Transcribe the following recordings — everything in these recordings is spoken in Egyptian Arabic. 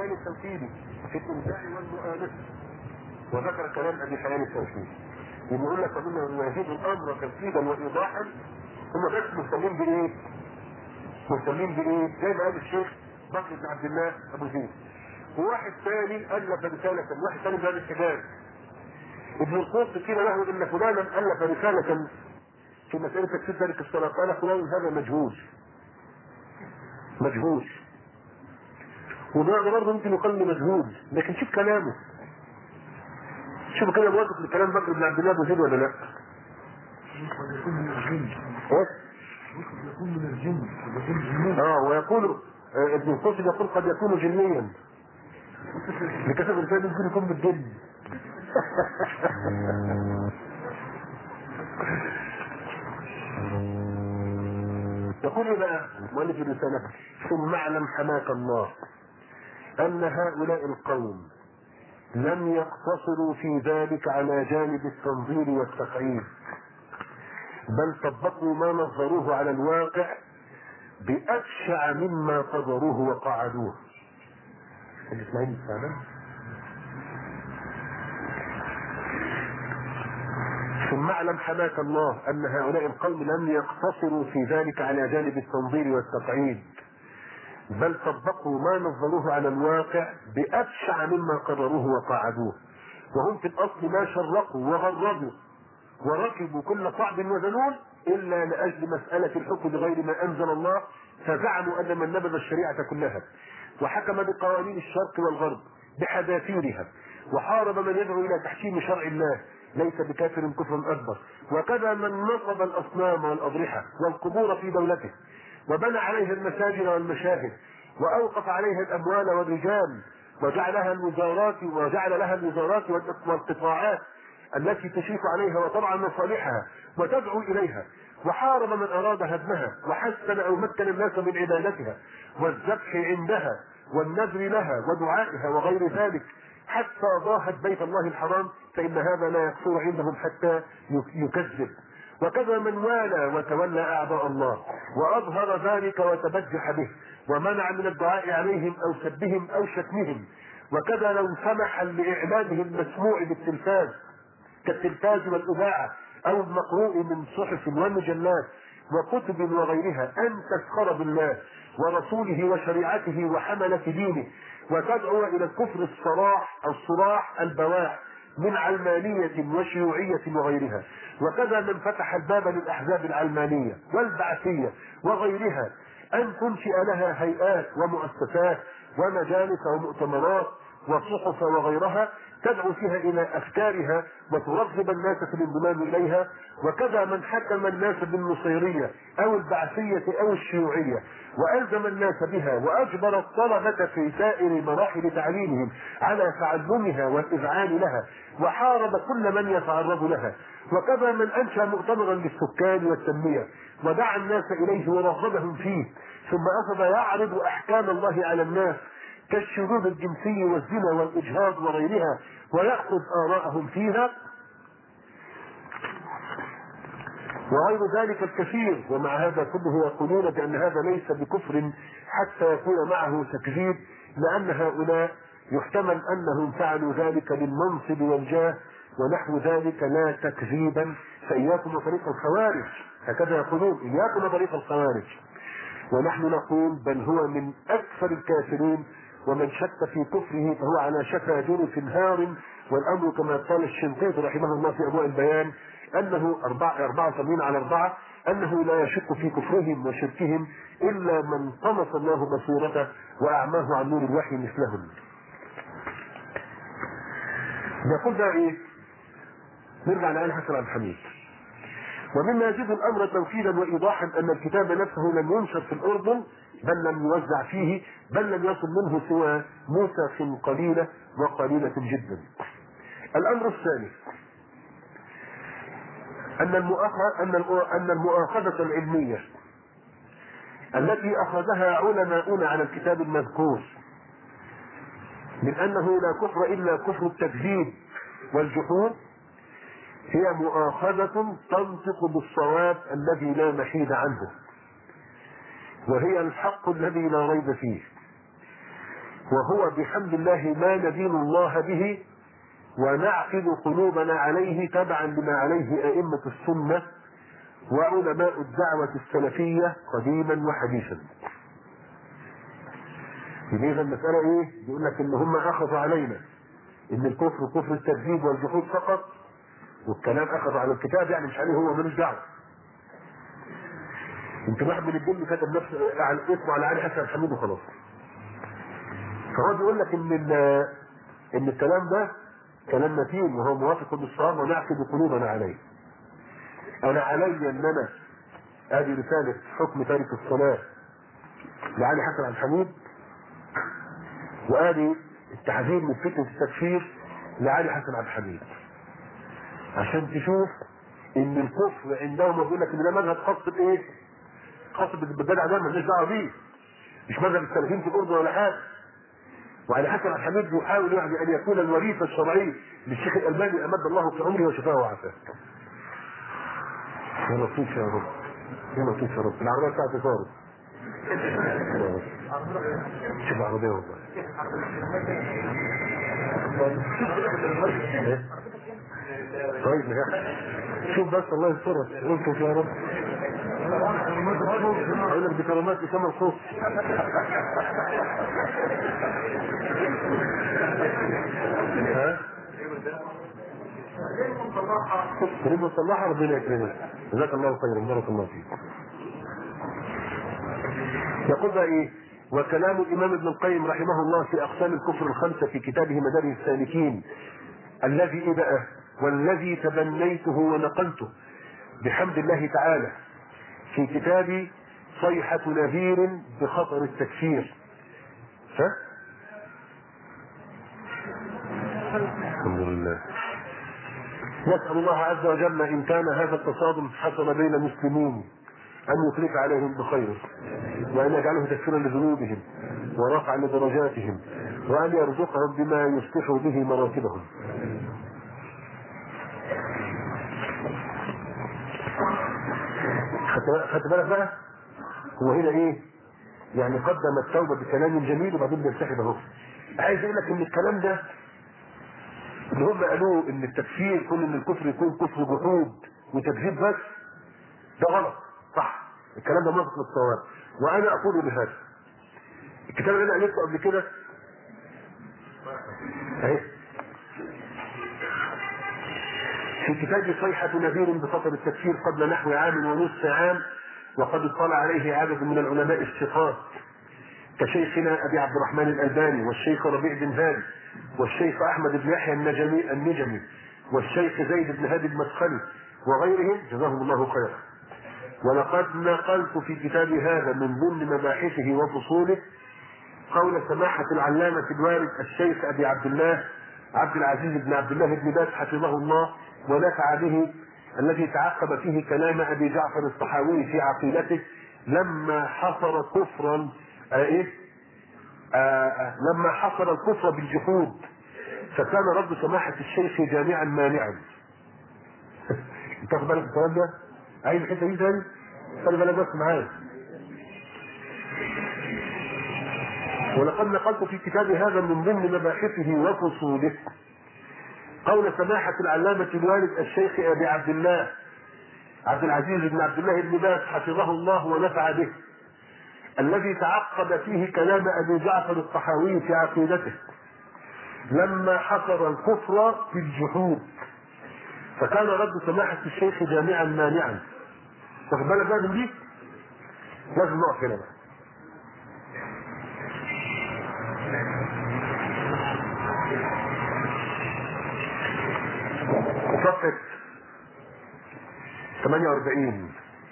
حيان التوحيدي في الإنزاع والمؤانسة وذكر كلام أبي حيان التوحيدي يقول لك انه يزيد الامر تنفيذا وايضاحا هم بس مهتمين بايه؟ مهتمين بايه؟ زي ما قال الشيخ بكر بن عبد الله ابو زيد وواحد ثاني الف رساله واحد ثاني بهذا الحجاز ابن القوس قيل له ان فلانا الف رساله في مساله تكفير ذلك الصلاه قال فلان هذا مجهول مجهول وده برضه ممكن يقال مجهول لكن شوف كلامه شوف كده موافق لكلام بكر بن عبد الله ابو زيد ولا لا؟ قد يكون من الجن ايه؟ قد يكون من الجن قد يكون جنون اه ويقول آه، ابن القاسم يقول قد يكون جنيا لكتب الرسالة ممكن يكون بالجن يقول إيه بقى مؤلف الرسالة ثم اعلم حماك الله أن هؤلاء القوم لم يقتصروا في ذلك على جانب التنظير والتقعيد بل طبقوا ما نظروه على الواقع بأبشع مما قدروه وقعدوه الإسماعيلي فعلا ثم اعلم حماك الله أن هؤلاء القوم لم يقتصروا في ذلك على جانب التنظير والتقعيد بل طبقوا ما نظروه على الواقع بأبشع مما قدروه وقعدوه وهم في الأصل ما شرقوا وغربوا وركبوا كل صعب وذلول إلا لأجل مسألة الحكم بغير ما أنزل الله فزعموا أن من نبذ الشريعة كلها وحكم بقوانين الشرق والغرب بحذافيرها وحارب من يدعو إلى تحكيم شرع الله ليس بكافر كفرا أكبر وكذا من نصب الأصنام والأضرحة والقبور في دولته وبنى عليها المساجد والمشاهد وأوقف عليها الأموال والرجال وجعلها الوزارات وجعل لها الوزارات والقطاعات التي تشرف عليها وطبعا مصالحها وتدعو اليها وحارب من اراد هدمها وحسن او مكن الناس من عبادتها والذبح عندها والنذر لها ودعائها وغير ذلك حتى ضاهت بيت الله الحرام فان هذا لا يقصر عندهم حتى يكذب وكذا من والى وتولى اعداء الله واظهر ذلك وتبجح به ومنع من الدعاء عليهم او سبهم او شتمهم وكذا لو سمح لاعلامهم المسموع بالتلفاز كالتلفاز والإذاعة أو المقروء من صحف ومجلات وكتب وغيرها أن تسخر بالله ورسوله وشريعته وحملة دينه وتدعو إلى الكفر الصراح الصراح البواح من علمانية وشيوعية وغيرها وكذا من فتح الباب للأحزاب العلمانية والبعثية وغيرها أن تنشئ لها هيئات ومؤسسات ومجالس ومؤتمرات وصحف وغيرها تدعو فيها الى افكارها وترغب الناس في الانضمام اليها وكذا من حكم الناس بالنصيريه او البعثيه او الشيوعيه والزم الناس بها واجبر الطلبه في سائر مراحل تعليمهم على تعلمها والاذعان لها وحارب كل من يتعرض لها وكذا من انشا مؤتمرا للسكان والتنميه ودعا الناس اليه ورغبهم فيه ثم اخذ يعرض احكام الله على الناس كالشذوذ الجنسي والزنا والاجهاض وغيرها وياخذ ارائهم فيها وغير ذلك الكثير ومع هذا كله يقولون بان هذا ليس بكفر حتى يكون معه تكذيب لان هؤلاء يحتمل انهم فعلوا ذلك للمنصب والجاه ونحو ذلك لا تكذيبا فاياكم وطريق الخوارج هكذا يقولون اياكم وطريق الخوارج ونحن نقول بل هو من اكثر الكافرين ومن شك في كفره فهو على شفا جرف هار والامر كما قال الشنقيطي رحمه الله في ابواء البيان انه أربعة, أربعة ثمانين على أربعة أنه لا يشك في كفرهم وشركهم إلا من طمس الله بصيرته وأعماه عن نور الوحي مثلهم. يقول بقى إيه؟ نرجع لآل حسن عبد الحميد. ومما يزيد الأمر توكيدا وإيضاحا أن الكتاب نفسه لم ينشر في الأردن بل لم يوزع فيه بل لم يصل منه سوى نسخ قليلة وقليلة جدا. الأمر الثاني أن المؤاخذة أن أن المؤاخذة العلمية التي أخذها علماؤنا على الكتاب المذكور من أنه لا كفر إلا كفر التكذيب والجحود هي مؤاخذة تنطق بالصواب الذي لا محيد عنه وهي الحق الذي لا ريب فيه وهو بحمد الله ما ندين الله به ونعقد قلوبنا عليه تبعا لما عليه أئمة السنة وعلماء الدعوة السلفية قديما وحديثا. إذا المسألة إيه؟ بيقول لك إن هم أخذوا علينا إن الكفر كفر التكذيب والجحود فقط والكلام أخذوا على الكتاب يعني مش عليه هو ملوش دعوة. يمكن واحد من الجن كتب نفسه على اسمه على علي حسن حميد وخلاص. فهو بيقول لك ان ال- ان الكلام ده كلام متين وهو موافق بالصواب ونعقد قلوبنا عليه. انا علي ان انا ادي رساله حكم تارك الصلاه لعلي حسن عبد الحميد وادي التحذير من فتنه التكفير لعلي حسن عبد الحميد. عشان تشوف ان الكفر عندهم بيقول لك ان ده مذهب خاص بايه؟ خاص بالجدع ده مالناش دعوه بيه. مش مذهب السلفيين في الاردن ولا حاجه. وعلى حسن الحميد يحاول يعني ان يكون الوريث الشرعي للشيخ الالباني امد الله في عمره وشفاه وعافاه. يا لطيف يا رب يا لطيف يا رب العربيه بتاعتي صارت. شوف العربيه والله. إيه؟ طيب يا شوف بس الله يسترك الطف يا رب اقول لك بكرامات اسامه الخوف ها كريم مصلحة ربنا يكرمك جزاك الله خيرا بارك الله فيك يقول بقى ايه وكلام الامام ابن القيم رحمه الله في اقسام الكفر الخمسه في كتابه مدارج السالكين الذي ايه بقى والذي تبنيته ونقلته بحمد الله تعالى في كتاب صيحة نذير بخطر التكفير ها؟ الحمد لله نسأل الله عز وجل إن كان هذا التصادم حصل بين المسلمين أن يفرج عليهم بخير وأن يجعله تكفيرا لذنوبهم ورفعا لدرجاتهم وأن يرزقهم بما يصلح به مراتبهم خدت خدت بالك بقى هو هنا ايه يعني قدم التوبه بكلام جميل وبعدين بينسحب اهو عايز اقول لك ان الكلام ده اللي هم قالوه ان التكفير كل ان الكفر يكون كفر جحود وتكذيب بس ده غلط صح الكلام ده موافق للصواب وانا اقول بهذا الكتاب اللي انا قلته قبل كده اهي في كتاب صيحة نذير بخطر التكفير قبل نحو عام ونصف عام وقد اطلع عليه عدد من العلماء الثقات كشيخنا ابي عبد الرحمن الالباني والشيخ ربيع بن هادي والشيخ احمد بن يحيى النجمي النجمي والشيخ زيد بن هادي المدخلي وغيرهم جزاهم الله خيرا ولقد نقلت في كتابي هذا من ضمن مباحثه وفصوله قول سماحة العلامة الوارد الشيخ أبي عبد الله عبد العزيز بن عبد الله بن باز حفظه الله ونفع به الذي تعقب فيه كلام أبي جعفر الطحاوي في عقيدته لما حصر كفرا آه إيه؟ آه آه لما حصر الكفر بالجحود فكان رد سماحة الشيخ جامعا مانعا انت واخد بالك من الكلام ده؟ عايز الحته دي تاني؟ خلي بالك بس معايا ولقد نقلت في كتاب هذا من ضمن مباحثه وفصوله قول سماحة العلامة الوالد الشيخ أبي عبد الله عبد العزيز بن عبد الله بن باز حفظه الله ونفع به الذي تعقب فيه كلام أبي جعفر الطحاوي في عقيدته لما حصر الكفر في الجحود فكان رد سماحة الشيخ جامعا مانعا واخد بالك بقى من دي؟ لازم نقف هنا بقى صفحة 48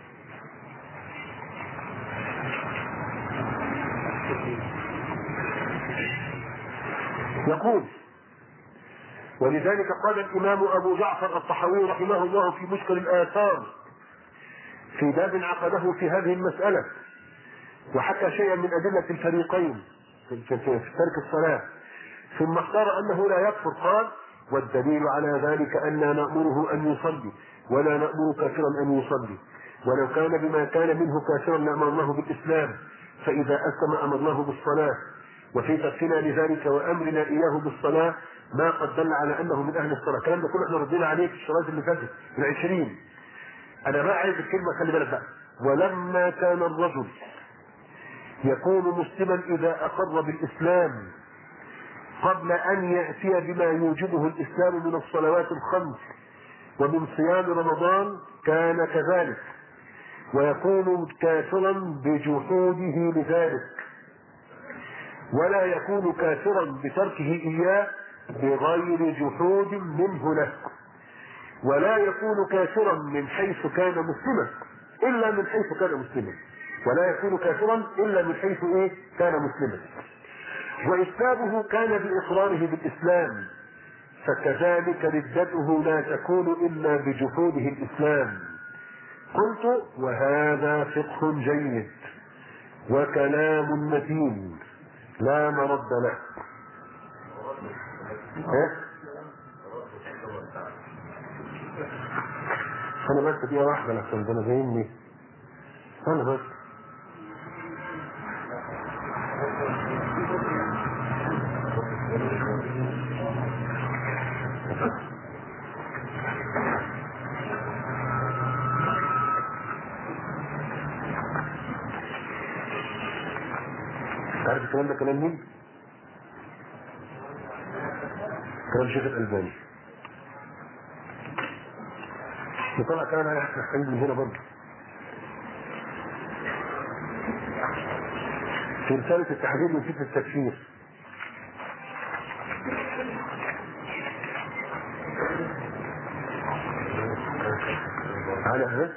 يقول ولذلك قال الإمام أبو جعفر الطحاوي رحمه الله في مشكل الآثار في باب عقده في هذه المسألة وحكى شيئا من أدلة الفريقين في, في, في, في ترك الصلاة ثم اختار أنه لا يكفر قال والدليل على ذلك أننا نأمره أن يصلي ولا نأمر كافرا أن يصلي ولو كان بما كان منه كافرا لأمرناه بالإسلام فإذا أسلم أمرناه بالصلاة وفي تركنا لذلك وامرنا اياه بالصلاه ما قد دل على انه من اهل الصلاه، الكلام ده كله احنا ردينا عليه في الشرايط اللي فاتت العشرين. انا بقى عايز الكلمه خلي بالك بقى ولما كان الرجل يكون مسلما اذا اقر بالاسلام قبل ان ياتي بما يوجبه الاسلام من الصلوات الخمس ومن صيام رمضان كان كذلك ويكون كافرا بجحوده لذلك ولا يكون كافرا بتركه اياه بغير جحود منه له ولا يكون كافرا من حيث كان مسلما الا من حيث كان مسلما ولا يكون كافرا الا من حيث ايه كان مسلما واسلامه كان باقراره بالاسلام فكذلك ردته لا تكون الا بجحوده الاسلام قلت وهذا فقه جيد وكلام متين لا مرد له إيه؟ انا بس دقيقه واحده لحسن ده انا جايني انا بس عارف الكلام ده كلام مين؟ كلام شيخ الألباني وطلع كلام على احنا محتاجين من هنا برضه في رسالة التحذير من فتنة التكفير على ايه؟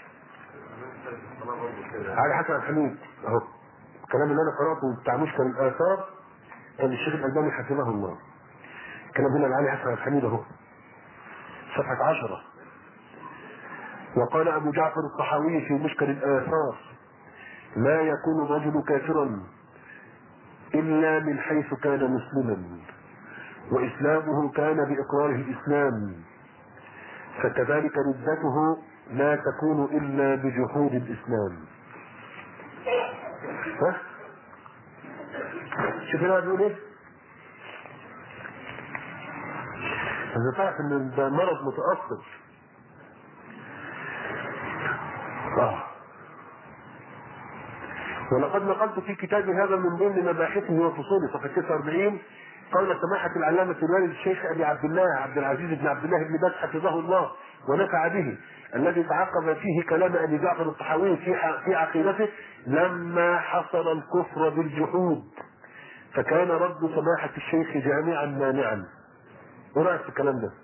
على حسن الحميد اهو الكلام اللي انا قراته بتاع مشكل الاثار كان الشيخ الالباني حفظه الله الكلام هنا لعلي حسن الحميد اهو صفحة عشرة وقال أبو جعفر الطحاوي في مشكل الآثار لا يكون الرجل كافرا إلا من حيث كان مسلما وإسلامه كان بإقراره الإسلام فكذلك ردته لا تكون إلا بجحود الإسلام ها؟ شوف هنا بيقول ايه؟ إذا تعرف إن ده مرض متأصل آه. ولقد نقلت في كتابي هذا من ضمن مباحثه وفصوله صفحة 49 قول سماحة العلامة الوالد الشيخ أبي عبد الله عبد العزيز بن عبد الله بن باز حفظه الله ونفع به الذي تعقب فيه كلام أبي جعفر الطحاوي في في عقيدته لما حصل الكفر بالجحود فكان رد سماحة الشيخ جامعا مانعا. ايه رأيك في الكلام ده؟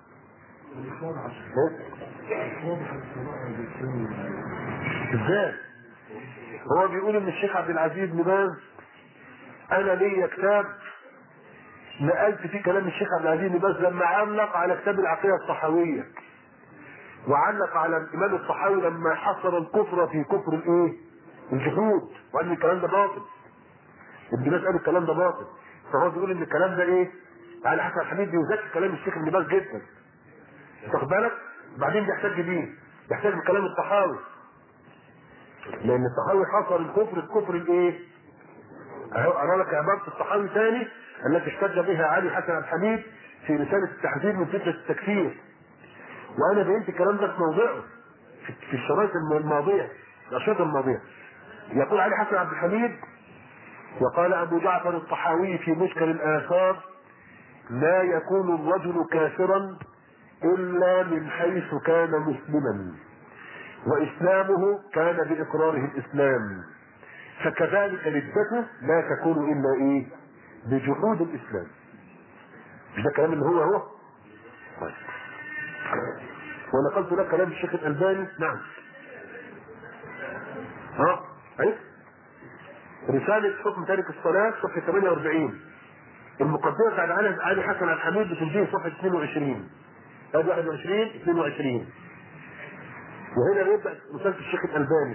ازاي؟ هو بيقول ان الشيخ عبد العزيز بن باز انا ليا كتاب نقلت فيه كلام الشيخ عبد العزيز بن باز لما علق على كتاب العقيده الصحويه وعلق على الامام الصحاوي لما حصر الكفر في كفر الايه؟ الجحود وقال الكلام ده باطل ابن باز قال الكلام ده باطل فهو بيقول ان الكلام ده ايه؟ على حسن الحميد بيزكي كلام الشيخ ابن باز جدا واخد بالك؟ بعدين بيحتاج بيه يحتاج بكلام الطحاوي لان الطحاوي حصر الكفر الكفر الايه؟ اهو ارى لك عباره الطحاوي ثاني التي احتج بها علي حسن الحميد في رساله التحذير من فتنه التكفير وانا بينت الكلام ده في موضعه في في الشرايط الماضيه الاشرطه الماضيه يقول علي حسن عبد الحميد وقال ابو جعفر الطحاوي في مشكل الاثار لا يكون الرجل كافرا الا من حيث كان مسلما واسلامه كان باقراره الاسلام فكذلك ردته لا تكون الا ايه بجحود الاسلام مش ده كلام اللي هو هو طيب ونقلت لك كلام الشيخ الالباني نعم ها ايوه رسالة حكم تارك الصلاة صفحة 48 المقدمة بتاعت علي علي حسن الحميد بتنتهي صفحة 22 هذا 21 22 وهنا بيبدأ رسالة الشيخ الألباني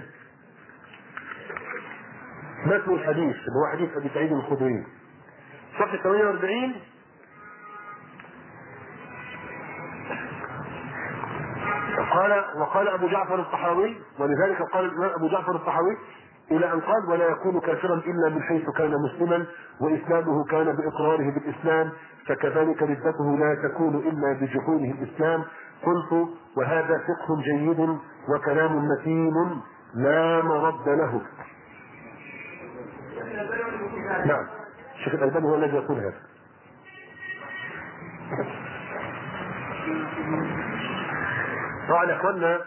متن الحديث اللي هو حديث أبي سعيد الخدري صفحة 48 قال وقال أبو جعفر الطحاوي ولذلك قال الإمام أبو جعفر الطحاوي الى ان قال ولا يكون كافرا الا من حيث كان مسلما واسلامه كان باقراره بالاسلام فكذلك ردته لا تكون الا بجحوده الاسلام قلت وهذا فقه جيد وكلام متين لا مرد له نعم الشيخ الألباني هو الذي يقول هذا طبعا يا اخوانا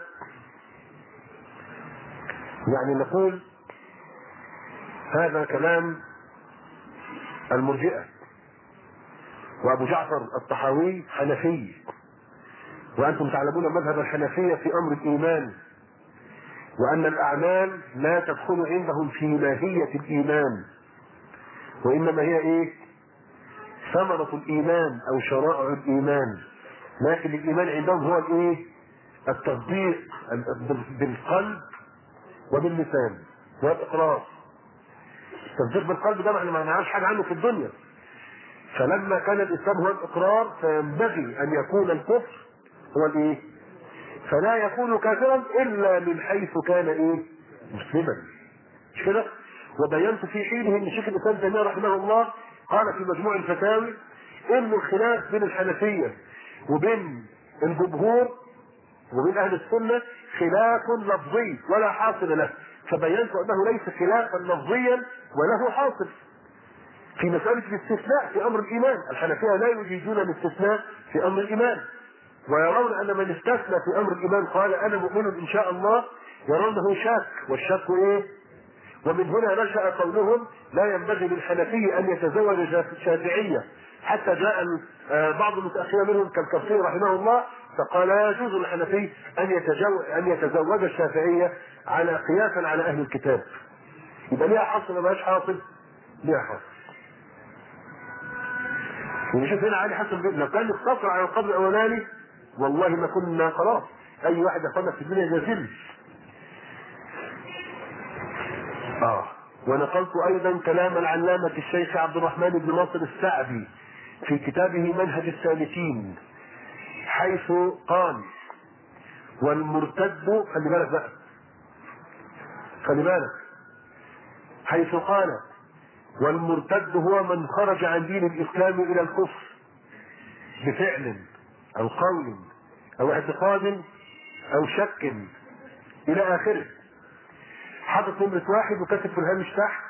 يعني نقول هذا كلام المرجئة وأبو جعفر الطحاوي حنفي وأنتم تعلمون مذهب الحنفية في أمر الإيمان وأن الأعمال لا تدخل عندهم في ماهية الإيمان وإنما هي إيه؟ ثمرة الإيمان أو شرائع الإيمان لكن الإيمان عندهم هو الإيه؟ التصديق بالقلب وباللسان والإقرار التصديق بالقلب ده احنا ما نعرفش حاجة عنه في الدنيا فلما كان الإسلام هو الإقرار فينبغي أن يكون الكفر هو الإيه؟ فلا يكون كافرا إلا من حيث كان إيه؟ مسلما مش كده؟ وبينت في حينه ان شيخ الاسلام تيميه رحمه الله قال في مجموع الفتاوي ان الخلاف بين الحنفيه وبين الجمهور وبين اهل السنه خلاف لفظي ولا حاصل له فبينت انه ليس خلافا لفظيا وله حاصل في مسألة الاستثناء في أمر الإيمان الحنفية لا يجيزون الاستثناء في أمر الإيمان ويرون أن من استثنى في أمر الإيمان قال أنا مؤمن إن شاء الله يرونه شاك والشك إيه؟ ومن هنا نشأ قولهم لا ينبغي للحنفي أن يتزوج شافعية حتى جاء بعض المتأخرين منهم كالكفير رحمه الله فقال لا يجوز للحنفي أن يتزوج أن يتزوج الشافعية على قياسا على أهل الكتاب. يبقى ليها حاصل ولا مالهاش حاصل؟ ليها حاصل. ونشوف هنا علي حسن بن لو كان يقتصر على القبر الأولاني والله ما كنا خلاص أي واحد يقول في الدنيا جاهل آه ونقلت أيضا كلام العلامة الشيخ عبد الرحمن بن ناصر السعدي في كتابه منهج السالكين حيث قال والمرتد خلي بالك بقى خلي بالك حيث قال والمرتد هو من خرج عن دين الإسلام إلى الكفر بفعل أو قول أو اعتقاد أو شك إلى آخره حاطط نمرة واحد وكاتب في الهامش تحت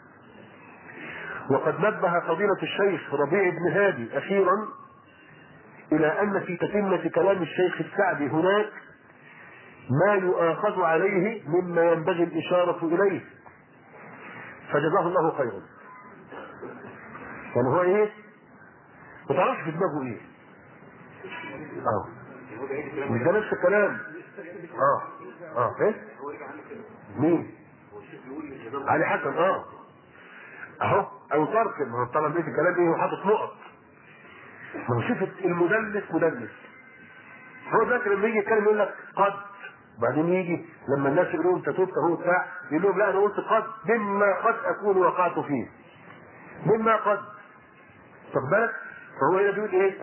وقد نبه فضيلة الشيخ ربيع بن هادي أخيرا إلى أن في تتمة كلام الشيخ السعدي هناك ما يؤاخذ عليه مما ينبغي الإشارة إليه فجزاه الله خيرا يعني هو إيه؟ ما تعرفش في دماغه إيه؟ اه مش ده نفس الكلام اه اه ايه؟ مين؟ علي حسن اه اهو او ترك ما هو طلب ايه الكلام ايه وحاطط نقط ما هو شوف المدلس مدلس هو ذاكر لما يجي يتكلم يقول لك قد بعدين يجي لما الناس يقولوا له انت تبت اهو بتاع يقول لهم لا انا قلت قد مما قد اكون وقعت فيه مما قد خد بالك فهو هنا بيقول ايه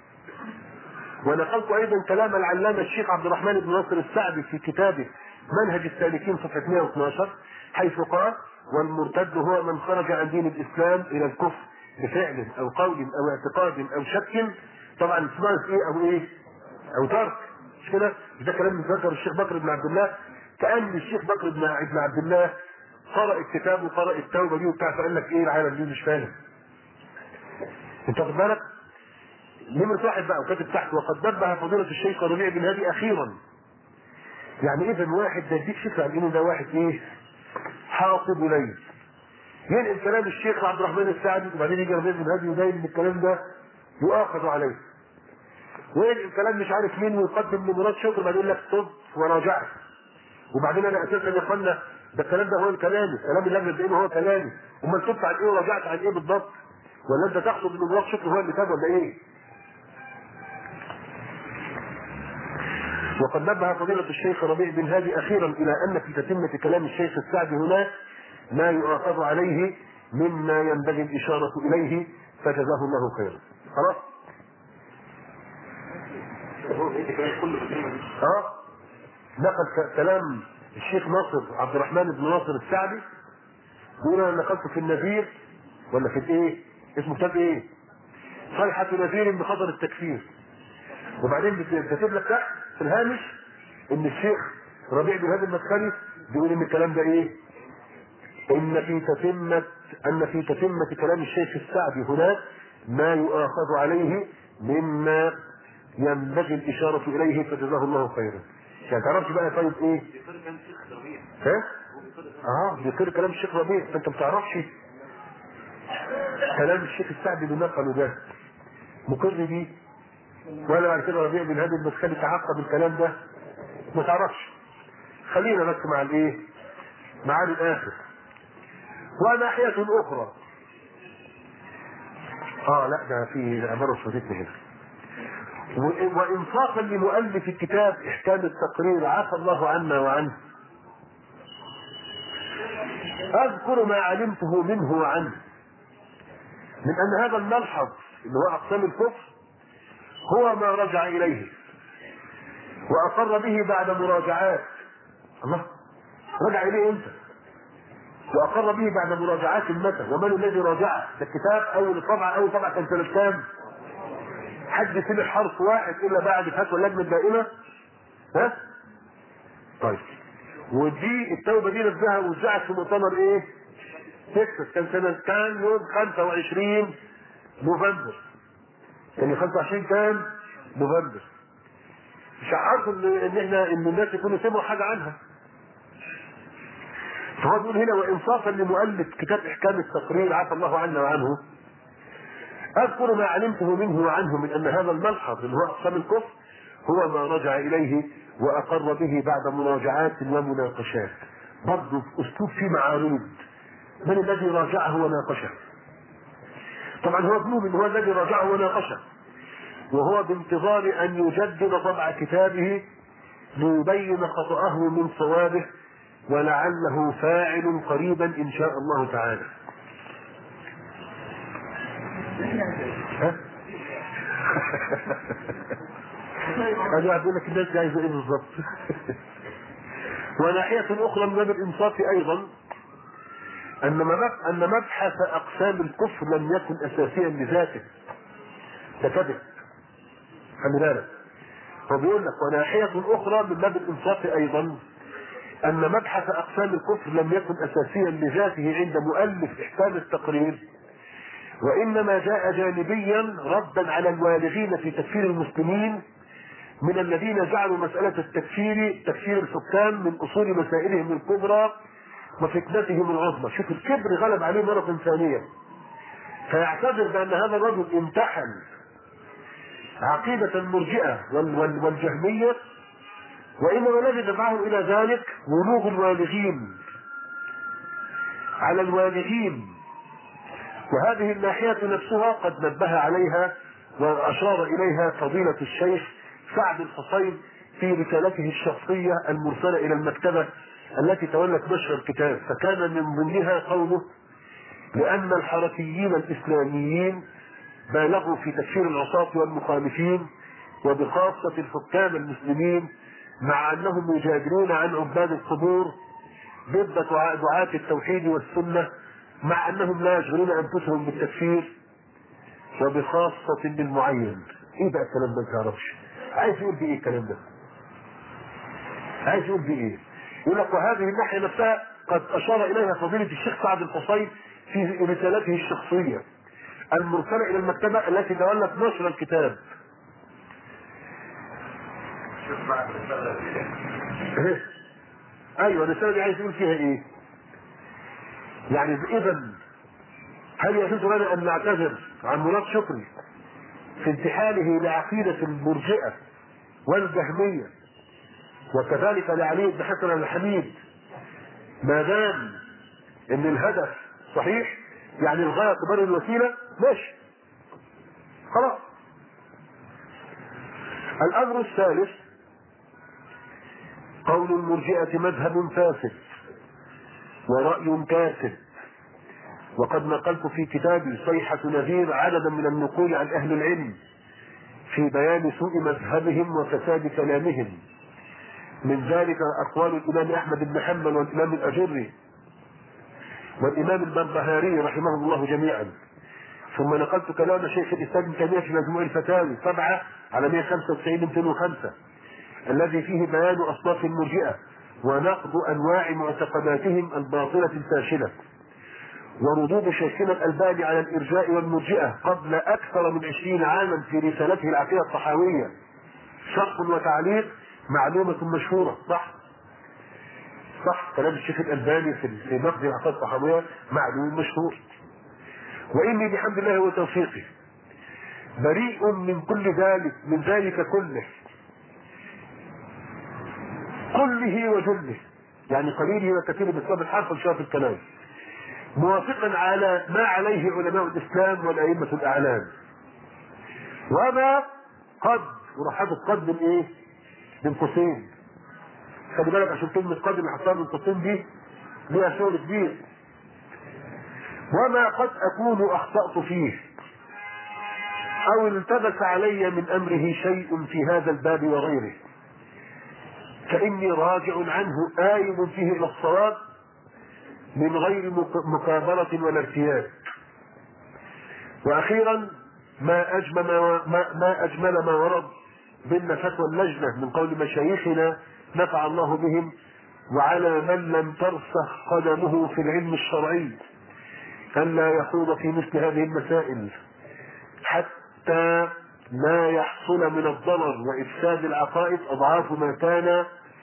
ونقلت ايضا كلام العلامه الشيخ عبد الرحمن بن ناصر السعدي في كتابه منهج السالكين صفحه 112 حيث قال والمرتد هو من خرج عن دين الاسلام الى الكفر بفعل او قول او اعتقاد او شك طبعا اسمها ايه او ايه او ترك مش كده ده كلام ذكر الشيخ بكر بن عبد الله كان الشيخ بكر بن بن عبد الله قرأ الكتاب وقرأ التوبه دي وبتاع فقال لك ايه العالم دي مش فاهم انت واخد بالك نمرة واحد بقى وكاتب تحت وقد نبه فضيلة الشيخ ربيع بن هادي أخيرا يعني إذا واحد ده يديك فكرة عن إنه ده واحد إيه؟ حاطب ليل ينقل كلام الشيخ عبد الرحمن السعدي وبعدين يجي ربيع بن هادي ويبين إن الكلام ده يؤاخذ عليه وينقل كلام مش عارف مين ويقدم لمراد شكر بعدين يقول لك طب وراجعت وبعدين أنا أساسا يا إخوانا ده الكلام ده هو كلامي كلام اللي بتقوله هو كلامي امال تبت عن ايه وراجعت عن ايه بالضبط ولا انت تقصد ان مراد شكر هو اللي تاب ولا ايه وقد نبه فضيلة الشيخ ربيع بن هادي أخيرا إلى أن في تتمة كلام الشيخ السعدي هنا ما يؤاخذ عليه مما ينبغي الإشارة إليه فجزاه الله خيرا خلاص؟ اه نقل كلام الشيخ ناصر عبد الرحمن بن ناصر السعدي بيقول انا نقلت في النذير ولا في الايه؟ اسمه كتاب ايه؟ صيحة نذير بخطر التكفير وبعدين بت- كاتب لك تحت في الهامش ان الشيخ ربيع بن هادي المدخلي بيقول ان الكلام ده ايه؟ ان في تتمة ان في تتمة كلام الشيخ السعدي هناك ما يؤاخذ عليه مما ينبغي الاشارة اليه فجزاه الله خيرا. يعني تعرفش بقى طيب ايه؟ ها؟ اه بيقر كلام الشيخ ربيع فانت ما بتعرفش كلام الشيخ السعدي اللي نقله ده مقر بيه ولا بعد كده ربيع بن هادي المدخلي تعقب الكلام ده ما تعرفش خلينا بس مع الايه؟ مع الاخر وناحية أخرى اه لا ده في عبارة فاتتني هنا و- وإنصافا لمؤلف الكتاب إحكام التقرير عفى الله عنا وعنه أذكر ما علمته منه وعنه من أن هذا الملحظ اللي هو أقسام الكفر هو ما رجع إليه وأقر به بعد مراجعات الله رجع إليه إمتى؟ وأقر به بعد مراجعات متى؟ ومن الذي راجعه؟ ده الكتاب أول طبعة أول طبعة كان سنة كام؟ حد سمع حرف واحد إلا بعد فتوى اللجنة الدائمة؟ ها؟ طيب ودي التوبة دي نفسها وزعت في مؤتمر إيه؟ تكساس كان سنة كان يوم 25 نوفمبر كان 25 كان نوفمبر مش عارف ان ان احنا ان الناس يكونوا سمعوا حاجه عنها فهو بيقول هنا وانصافا لمؤلف كتاب احكام التقرير عفى الله عنا وعنه اذكر ما علمته منه وعنه من ان هذا الملحظ اللي هو اقسام الكفر هو ما رجع اليه واقر به بعد مراجعات ومناقشات برضه اسلوب فيه معارض من الذي راجعه وناقشه طبعا هو ابنه من هو الذي راجعه وناقشه وهو بانتظار ان يجدد طبع كتابه ليبين خطأه من صوابه ولعله فاعل قريبا ان شاء الله تعالى. ها؟ انا واحد يقول لك الناس دي عايزه ايه بالظبط؟ وناحية أخرى من باب الإنصاف أيضا أن مبح- أن مبحث أقسام الكفر لم يكن أساسيا لذاته. ده كذب. خلي بالك. فبيقول لك وناحية أخرى من باب الإنصاف أيضا أن مبحث أقسام الكفر لم يكن أساسيا لذاته عند مؤلف إحكام التقرير وإنما جاء جانبيا ردا على الوالغين في تكفير المسلمين من الذين جعلوا مسألة التكفير تكفير الحكام من أصول مسائلهم الكبرى وفتنتهم العظمى شوف الكبر غلب عليه مرة ثانية فيعتذر بأن هذا الرجل امتحن عقيدة المرجئة وال- وال- والجهمية وإنما الذي دفعه إلى ذلك بلوغ الوالغين على الوالغين وهذه الناحية نفسها قد نبه عليها وأشار إليها فضيلة الشيخ سعد الحصين في رسالته الشخصية المرسلة إلى المكتبة التي تولت نشر الكتاب فكان من ضمنها قوله لأن الحركيين الإسلاميين بالغوا في تكفير العصاة والمخالفين وبخاصة الحكام المسلمين مع أنهم يجادلون عن عباد القبور ضد دعاة دعاة التوحيد والسنة مع أنهم لا يشغلون أنفسهم بالتكفير وبخاصة بالمعين إيه بقى الكلام ده ما تعرفش عايز يقول بإيه الكلام ده عايز يقول بإيه يقول لك وهذه الناحية نفسها قد أشار إليها فضيلة الشيخ سعد الحصين في رسالته الشخصية المرسلة إلى المكتبة التي تولت نشر الكتاب إيه؟ ايوه الرساله دي عايز يقول فيها ايه؟ يعني اذا هل يجوز لنا ان نعتذر عن مراد شكري في انتحاله لعقيده المرجئه والجهميه وكذلك لعلي بن حسن الحميد ما دام ان الهدف صحيح يعني الغايه تبرر الوسيله ماشي خلاص الامر الثالث قول المرجئة مذهب فاسد ورأي كاسد وقد نقلت في كتابي صيحة نذير عددا من النقول عن أهل العلم في بيان سوء مذهبهم وفساد كلامهم من ذلك أقوال الإمام أحمد بن حنبل والإمام الأجري والإمام البربهاري رحمه الله جميعا ثم نقلت كلام شيخ الإسلام ابن تيمية في مجموع الفتاوي طبعة على 195 205 الذي فيه بيان أصناف المرجئة ونقد أنواع معتقداتهم الباطلة الفاشلة وردود شيخنا الألباني على الإرجاء والمرجئة قبل أكثر من عشرين عاما في رسالته العقيدة الطحاوية شرح وتعليق معلومة مشهورة صح صح كلام الشيخ الألباني في في نقد العقيدة الطحاوية معلوم مشهور وإني بحمد الله وتوفيقه بريء من كل ذلك من ذلك كله كله وجله يعني قليله وكثيره بسبب الحرف والشرف الكلام موافقا على ما عليه علماء الاسلام والائمه الاعلام وما قد وراح قد من ايه؟ من قوسين خلي بالك عشان كلمه قد اللي حطها من قوسين دي ليها شغل كبير وما قد اكون اخطات فيه او التبس علي من امره شيء في هذا الباب وغيره فاني راجع عنه آيب فيه الى الصواب من غير مك- مكابرة ولا ارتياب واخيرا ما اجمل ما, ما, ما اجمل ما ورد ضمن فتوى اللجنة من قول مشايخنا نفع الله بهم وعلى من لم ترسخ قدمه في العلم الشرعي ألا يخوض في مثل هذه المسائل حتى لا يحصل من الضرر وإفساد العقائد أضعاف ما كان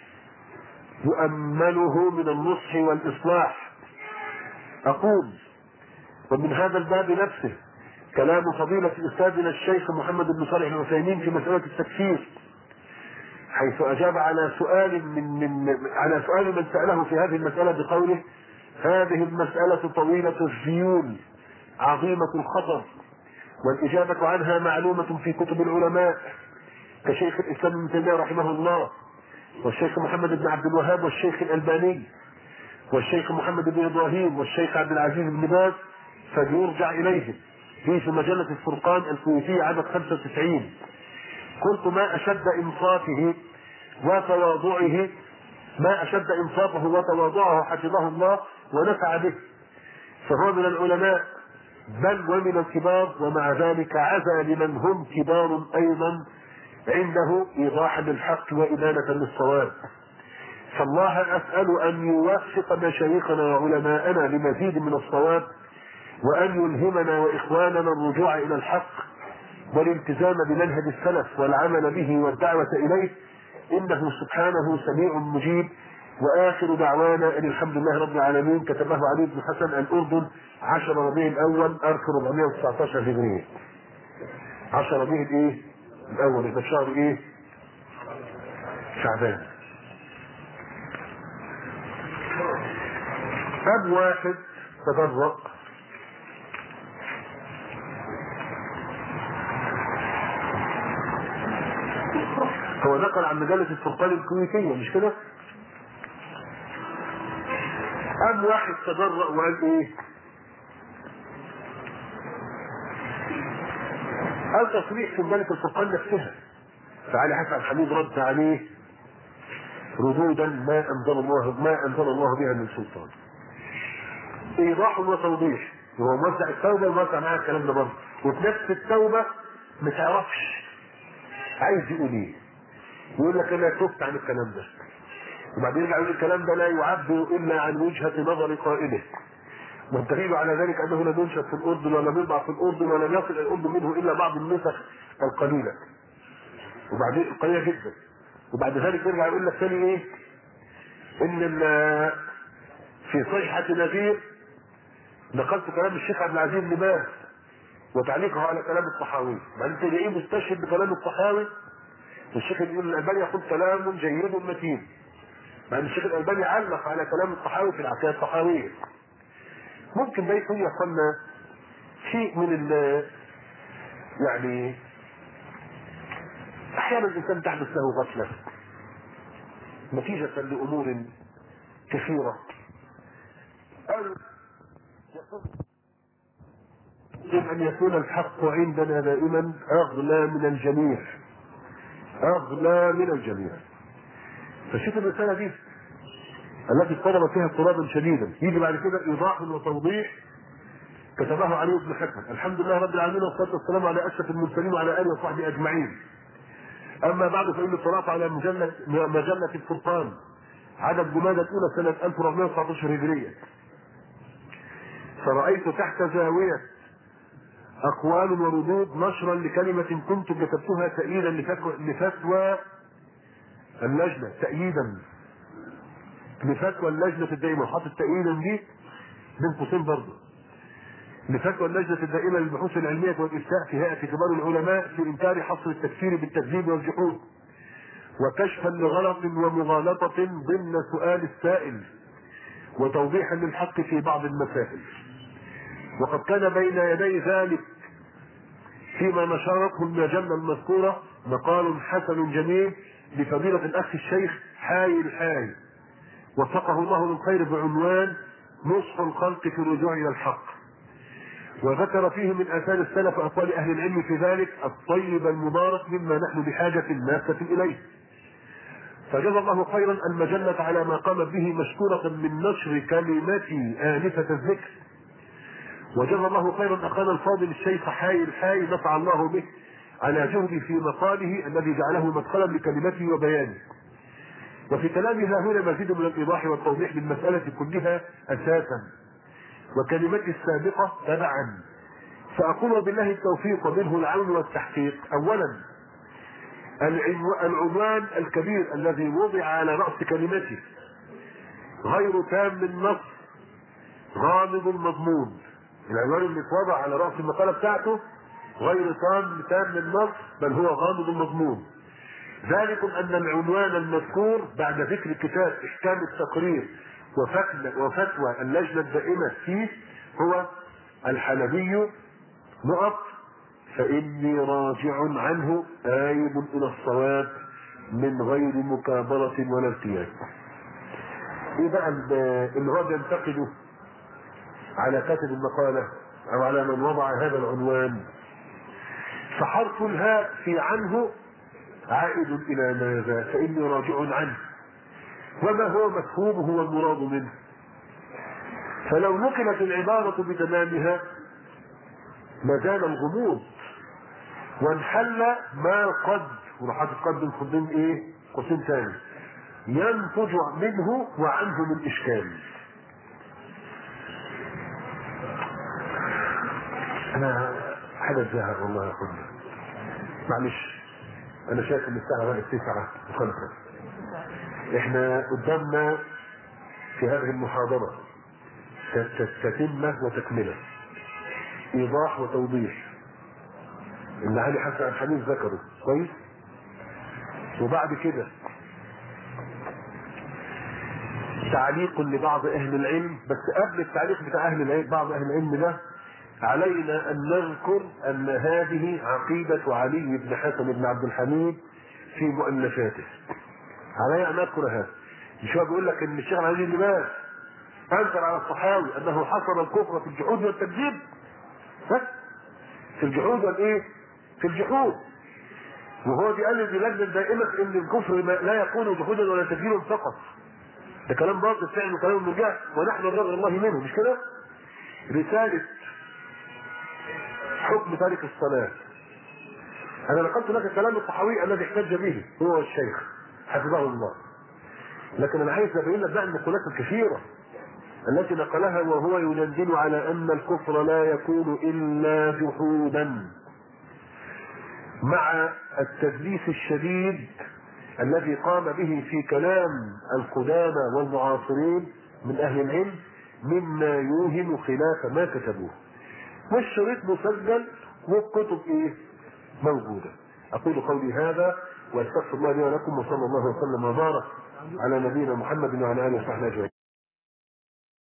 يؤمله من النصح والإصلاح أقول ومن هذا الباب نفسه كلام فضيلة أستاذنا الشيخ محمد بن صالح العثيمين في مسألة التكفير حيث أجاب على سؤال من, من على سؤال من سأله في هذه المسألة بقوله هذه المسألة طويلة الزيون عظيمة الخطر والإجابة عنها معلومة في كتب العلماء كشيخ الإسلام ابن تيمية رحمه الله والشيخ محمد بن عبد الوهاب والشيخ الألباني والشيخ محمد بن إبراهيم والشيخ عبد العزيز بن باز فليرجع إليهم في في مجلة الفرقان الكويتية عدد 95 قلت ما أشد إنصافه وتواضعه ما أشد إنصافه وتواضعه حفظه الله ونفع به فهو من العلماء بل ومن الكبار ومع ذلك عزى لمن هم كبار أيضا عنده إيضاحا للحق وإبانة للصواب فالله أسأل أن يوفق مشايخنا وعلماءنا لمزيد من الصواب وأن يلهمنا وإخواننا الرجوع إلى الحق والالتزام بمنهج السلف والعمل به والدعوة إليه إنه سبحانه سميع مجيب وآخر دعوانا أن الحمد لله رب العالمين كتبه علي بن حسن الأردن 10 ربيع الأول 1419 هجرية 10 ربيع الإيه؟ الأول يبقى شهر إيه؟ شعبان أب واحد تبرأ هو نقل عن مجلة الفرقان الكويتية مش كده؟ قام واحد تبرأ وقال ايه؟ قال تصريح في مجلة الفرقان نفسها فعلي حسن حميد رد عليه ردودا ما انزل الله ما انزل الله بها من سلطان. ايضاح وتوضيح هو موزع التوبه وموزع معاها الكلام ده برضه وفي نفس التوبه ما تعرفش عايز يقول ايه يقول لك انا تبت عن الكلام ده وبعدين يرجع يقول الكلام ده لا يعبر الا عن وجهه نظر قائله والدليل على ذلك انه لم ينشد في الاردن ولم يضع في الاردن ولم يصل الى الاردن منه الا بعض النسخ القليله وبعدين قليله جدا وبعد ذلك يرجع يقول لك ثاني ايه ان ال- في صيحه نذير نقلت كلام الشيخ عبد العزيز بن باز وتعليقه على كلام الطحاوي بعدين تلاقيه مستشهد بكلام الطحاوي والشيخ يقول الالباني يقول كلام جيد متين مع ان الشيخ الالباني علق على كلام الطحاوي في العقيده الطحاويه ممكن ده يكون يقلنا شيء من ال يعني احيانا الانسان تحدث له غفله نتيجه لامور كثيره او يجب ان يكون الحق عندنا دائما اغلى من الجميع اغلى من الجميع فشوف الرساله دي التي اضطرب فيها اضطرابا شديدا يجي بعد كده ايضاح وتوضيح كتبه علي بن حكم الحمد لله رب العالمين والصلاه والسلام على اشرف المرسلين وعلى اله وصحبه اجمعين اما بعد فاني اطلعت على مجله مجله الفرقان عدد جمادى الاولى سنه 1419 هجريه فرأيت تحت زاوية أقوال وردود نشرا لكلمة كنت كتبتها تأييدا لفتوى, لفتوى اللجنة تأييدا لفتوى اللجنة الدائمة وحاطط تأييدا دي بين قوسين برضه لفتوى اللجنة الدائمة للبحوث العلمية والإفتاء في هيئة كبار العلماء في إنكار حصر التكفير بالتكذيب والجحود وكشفا لغلط ومغالطة ضمن سؤال السائل وتوضيحا للحق في بعض المسائل وقد كان بين يدي ذلك فيما نشرته المجلة المذكورة مقال حسن جميل لفضيلة الأخ الشيخ حاي الحاي وفقه الله للخير بعنوان نصح الخلق في الرجوع إلى الحق وذكر فيه من آثار السلف أقوال أهل العلم في ذلك الطيب المبارك مما نحن بحاجة ماسة إليه فجزا الله خيرا المجلة على ما قامت به مشكورة من نشر كلمتي آنفة الذكر وجزا الله خيرا اخانا الفاضل الشيخ حاي الحاي نفع الله به على جهدي في مقاله الذي جعله مدخلا لكلمته وبيانه وفي كلامها هنا مزيد من الايضاح والتوضيح للمساله كلها اساسا وكلمتي السابقه تبعا فاقول بالله التوفيق ومنه العون والتحقيق اولا العنوان الكبير الذي وضع على راس كلمتي غير تام النص غامض المضمون العنوان اللي اتوضع على راس المقاله بتاعته غير تام تام النص بل هو غامض المضمون ذلكم ان العنوان المذكور بعد ذكر كتاب احكام التقرير وفتوى اللجنه الدائمه فيه هو الحلبي نقط فاني راجع عنه آيب الى الصواب من غير مكابرة ولا ارتياب. ايه بقى اللي هو بينتقده على كاتب المقالة أو على من وضع هذا العنوان فحرف الهاء في عنه عائد إلى ماذا فإني راجع عنه وما هو مفهومه والمراد منه فلو نقلت العبارة بتمامها لزال الغموض وانحل ما قد وراح قد بين قوسين ايه؟ قوسين ثاني ينتج منه وعنه من اشكال انا حاجه تزهق والله يا اخويا معلش انا شايف ان الساعه بقت تسعة وخمسة احنا قدامنا في هذه المحاضرة تتمة وتكملة ايضاح وتوضيح اللي علي حسن عبد الحميد ذكره كويس وبعد كده تعليق لبعض اهل العلم بس قبل التعليق بتاع اهل العلم بعض اهل العلم ده علينا ان نذكر ان هذه عقيدة علي بن حسن بن عبد الحميد في مؤلفاته علي ان اذكر هذا مش هو بيقول لك ان الشيخ العزيز بن باز انكر على الصحاوي انه حصر الكفر في الجحود والتكذيب بس في الجحود والايه؟ في الجحود وهو بيقلد لجنة دائمة ان الكفر لا يكون جحودا ولا تكذيبا فقط ده كلام باطل فعلا وكلام من جهل ونحن نرضى الله منه مش كده؟ رسالة حكم تارك الصلاة أنا نقلت لك كلام الصحاوي الذي احتج به هو الشيخ حفظه الله لكن أنا عايز أبين لك بقى النقولات الكثيرة التي نقلها وهو يدندن على أن الكفر لا يكون إلا جحودا مع التدليس الشديد الذي قام به في كلام القدامى والمعاصرين من أهل العلم مما يوهم خلاف ما كتبوه والشريط مسجل والكتب ايه موجوده اقول قولي هذا واستغفر الله لي ولكم وصلى الله وسلم وبارك على نبينا محمد وعلى اله وصحبه اجمعين